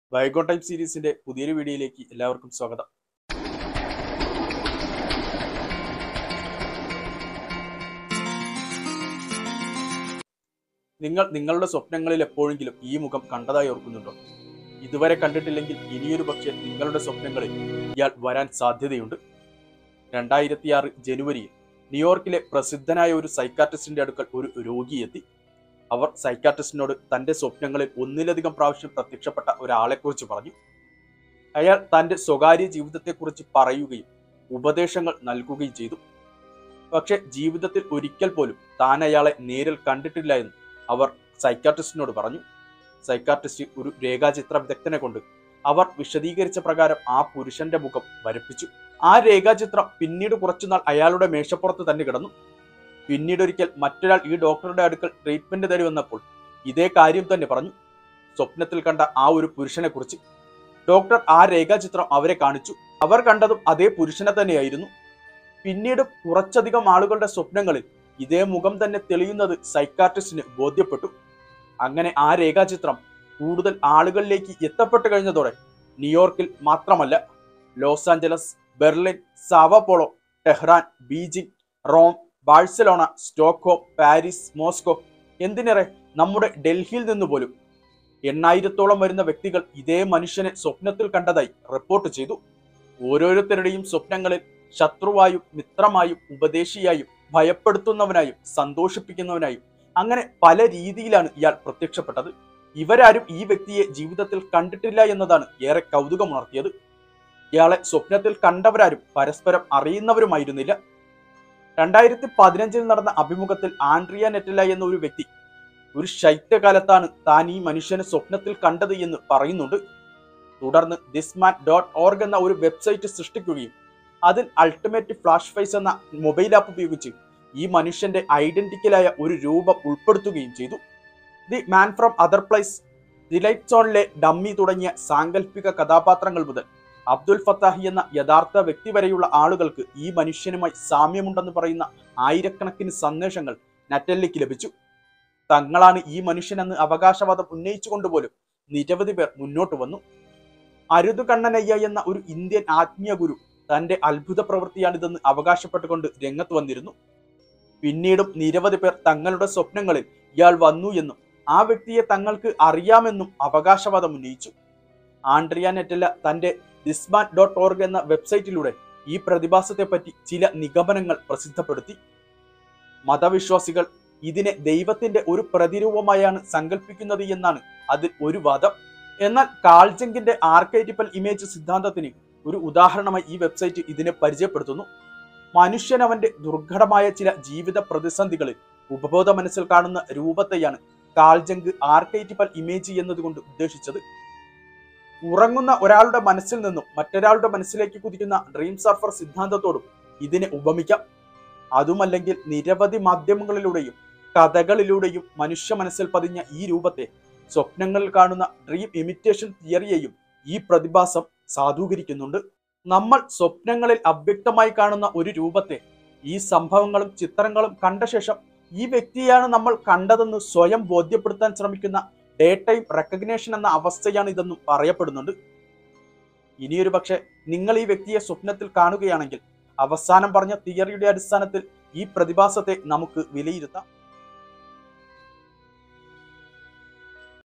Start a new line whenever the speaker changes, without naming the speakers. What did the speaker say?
bygone type സീരീസിന്റെ പുതിയൊരു വീഡിയോയിലേക്ക് എല്ലാവർക്കും സ്വാഗതം നിങ്ങൾ നിങ്ങളുടെ സ്വപ്നങ്ങളിൽ എപ്പോഴെങ്കിലും ഈ മുഖം കണ്ടതായി ഓർക്കുന്നുണ്ടോ ഇതുവരെ കണ്ടിട്ടില്ലെങ്കിൽ ഇനിയൊരു പക്ഷേ നിങ്ങളുടെ സ്വപ്നങ്ങളിൽ ഇയാൾ വരാൻ സാധ്യതയുണ്ട് രണ്ടായിരത്തിയാറ് ജനുവരിയിൽ ന്യൂയോർക്കിലെ പ്രസിദ്ധനായ ഒരു സൈക്കാട്രിസ്റ്റിന്റെ അടുക്കൽ ഒരു രോഗി എത്തി അവർ സൈക്കാട്രിസ്റ്റിനോട് തന്റെ സ്വപ്നങ്ങളിൽ ഒന്നിലധികം പ്രാവശ്യം പ്രത്യക്ഷപ്പെട്ട ഒരാളെക്കുറിച്ച് പറഞ്ഞു അയാൾ തന്റെ സ്വകാര്യ ജീവിതത്തെക്കുറിച്ച് പറയുകയും ഉപദേശങ്ങൾ നൽകുകയും ചെയ്തു പക്ഷെ ജീവിതത്തിൽ ഒരിക്കൽ പോലും താൻ അയാളെ നേരിൽ കണ്ടിട്ടില്ല എന്ന് അവർ സൈക്കാട്രിസ്റ്റിനോട് പറഞ്ഞു സൈക്കാട്രിസ്റ്റ് ഒരു രേഖാചിത്ര വിദഗ്ധനെ കൊണ്ട് അവർ വിശദീകരിച്ച പ്രകാരം ആ പുരുഷന്റെ മുഖം വരപ്പിച്ചു ആ രേഖാചിത്രം പിന്നീട് കുറച്ചുനാൾ അയാളുടെ മേശപ്പുറത്ത് തന്നെ കിടന്നു പിന്നീട് ഒരിക്കൽ മറ്റൊരാൾ ഈ ഡോക്ടറുടെ അടുക്കൽ ട്രീറ്റ്മെന്റ് തേടി വന്നപ്പോൾ ഇതേ കാര്യം തന്നെ പറഞ്ഞു സ്വപ്നത്തിൽ കണ്ട ആ ഒരു പുരുഷനെ കുറിച്ച് ഡോക്ടർ ആ രേഖാചിത്രം അവരെ കാണിച്ചു അവർ കണ്ടതും അതേ പുരുഷനെ തന്നെയായിരുന്നു പിന്നീട് കുറച്ചധികം ആളുകളുടെ സ്വപ്നങ്ങളിൽ ഇതേ മുഖം തന്നെ തെളിയുന്നത് സൈക്കാട്രിസ്റ്റിന് ബോധ്യപ്പെട്ടു അങ്ങനെ ആ രേഖാചിത്രം കൂടുതൽ ആളുകളിലേക്ക് എത്തപ്പെട്ടു കഴിഞ്ഞതോടെ ന്യൂയോർക്കിൽ മാത്രമല്ല Los Angeles Berlin Sao Paulo Tehran Beijing Rome Barcelona Stockholm Paris Moscow എന്തിനേറെ നമ്മുടെ ഡൽഹിയിൽ നിന്ന് പോലും എണ്ണായിരത്തോളം വരുന്ന വ്യക്തികൾ ഇതേ മനുഷ്യനെ സ്വപ്നത്തിൽ കണ്ടതായി റിപ്പോർട്ട് ചെയ്തു ഓരോരുത്തരുടെയും സ്വപ്നങ്ങളിൽ ശത്രുവായും മിത്രമായും ഉപദേശിയായും ഭയപ്പെടുത്തുന്നവനായും സന്തോഷിപ്പിക്കുന്നവനായും അങ്ങനെ പല രീതിയിലാണ് ഇയാൾ പ്രത്യക്ഷപ്പെട്ടത് ഇവരാരും ഈ വ്യക്തിയെ ജീവിതത്തിൽ കണ്ടിട്ടില്ല എന്നതാണ് ഏറെ കൗതുകമുണർത്തിയത് ഇയാളെ സ്വപ്നത്തിൽ കണ്ടവരാരും പരസ്പരം അറിയുന്നവരുമായിരുന്നില്ല രണ്ടായിരത്തി പതിനഞ്ചിൽ നടന്ന അഭിമുഖത്തിൽ ആൻഡ്രിയ നെറ്റല എന്ന ഒരു വ്യക്തി ഒരു ശൈത്യകാലത്താണ് താൻ ഈ മനുഷ്യനെ സ്വപ്നത്തിൽ കണ്ടത് എന്ന് പറയുന്നുണ്ട് തുടർന്ന് ദിസ്മാൻ ഡോട്ട് ഓർഗ് എന്ന ഒരു വെബ്സൈറ്റ് സൃഷ്ടിക്കുകയും അതിൽ അൾട്ടിമേറ്റ് ഫ്ലാഷ് ഫൈസ് എന്ന മൊബൈൽ ആപ്പ് ഉപയോഗിച്ച് ഈ മനുഷ്യന്റെ ഐഡന്റിക്കലായ ഒരു രൂപം ഉൾപ്പെടുത്തുകയും ചെയ്തു the man from other place the light സോണിലെ ഡമ്മി തുടങ്ങിയ സാങ്കല്പിക കഥാപാത്രങ്ങൾ മുതൽ അബ്ദുൽ ഫത്താഹി എന്ന യഥാർത്ഥ വ്യക്തി വരെയുള്ള ആളുകൾക്ക് ഈ മനുഷ്യനുമായി സാമ്യമുണ്ടെന്ന് പറയുന്ന ആയിരക്കണക്കിന് സന്ദേശങ്ങൾ നറ്റല്ലിക്ക് ലഭിച്ചു തങ്ങളാണ് ഈ മനുഷ്യനെന്ന് അവകാശവാദം ഉന്നയിച്ചുകൊണ്ടുപോലും നിരവധി പേർ മുന്നോട്ട് വന്നു അരുതു കണ്ണനയ്യ എന്ന ഒരു ഇന്ത്യൻ ആത്മീയ ഗുരു തന്റെ അത്ഭുത പ്രവൃത്തിയാണിതെന്ന് അവകാശപ്പെട്ടുകൊണ്ട് രംഗത്ത് വന്നിരുന്നു പിന്നീടും നിരവധി പേർ തങ്ങളുടെ സ്വപ്നങ്ങളിൽ ഇയാൾ വന്നു എന്നും ആ വ്യക്തിയെ തങ്ങൾക്ക് അറിയാമെന്നും അവകാശവാദം ഉന്നയിച്ചു ആൻഡ്രിയ നെറ്റല്ല തന്റെ ദിസ്മാൻ ഡോട്ട് ഓർഗ് എന്ന വെബ്സൈറ്റിലൂടെ ഈ പ്രതിഭാസത്തെപ്പറ്റി ചില നിഗമനങ്ങൾ പ്രസിദ്ധപ്പെടുത്തി മതവിശ്വാസികൾ ഇതിനെ ദൈവത്തിന്റെ ഒരു പ്രതിരൂപമായാണ് സങ്കല്പിക്കുന്നത് എന്നാണ് അതിൽ ഒരു വാദം എന്നാൽ കാൾജങ്കിന്റെ ആർക്കൈറ്റിപ്പൽ ഇമേജ് സിദ്ധാന്തത്തിന് ഒരു ഉദാഹരണമായി ഈ വെബ്സൈറ്റ് ഇതിനെ പരിചയപ്പെടുത്തുന്നു മനുഷ്യൻ അവന്റെ ദുർഘടമായ ചില ജീവിത പ്രതിസന്ധികളിൽ ഉപബോധ മനസ്സിൽ കാണുന്ന രൂപത്തെയാണ് കാൾജങ്ക് ആർക്കൈറ്റിപ്പൽ ഇമേജ് എന്നതുകൊണ്ട് ഉദ്ദേശിച്ചത് ഉറങ്ങുന്ന ഒരാളുടെ മനസ്സിൽ നിന്നും മറ്റൊരാളുടെ മനസ്സിലേക്ക് കുതിക്കുന്ന ഡ്രീം സർഫർ സിദ്ധാന്തത്തോടും ഇതിനെ ഉപമിക്കാം അതുമല്ലെങ്കിൽ നിരവധി മാധ്യമങ്ങളിലൂടെയും കഥകളിലൂടെയും മനുഷ്യ മനസ്സിൽ പതിഞ്ഞ ഈ രൂപത്തെ സ്വപ്നങ്ങളിൽ കാണുന്ന ഡ്രീം ഇമിറ്റേഷൻ തിയറിയെയും ഈ പ്രതിഭാസം സാധൂകരിക്കുന്നുണ്ട് നമ്മൾ സ്വപ്നങ്ങളിൽ അവ്യക്തമായി കാണുന്ന ഒരു രൂപത്തെ ഈ സംഭവങ്ങളും ചിത്രങ്ങളും കണ്ട ശേഷം ഈ വ്യക്തിയാണ് നമ്മൾ കണ്ടതെന്ന് സ്വയം ബോധ്യപ്പെടുത്താൻ ശ്രമിക്കുന്ന ഡേ ടൈം റെക്കഗ്നേഷൻ എന്ന അവസ്ഥയാണ് ഇതെന്നും പറയപ്പെടുന്നുണ്ട് ഇനിയൊരു പക്ഷെ നിങ്ങൾ ഈ വ്യക്തിയെ സ്വപ്നത്തിൽ കാണുകയാണെങ്കിൽ അവസാനം പറഞ്ഞ തിയറിയുടെ അടിസ്ഥാനത്തിൽ ഈ പ്രതിഭാസത്തെ നമുക്ക് വിലയിരുത്താം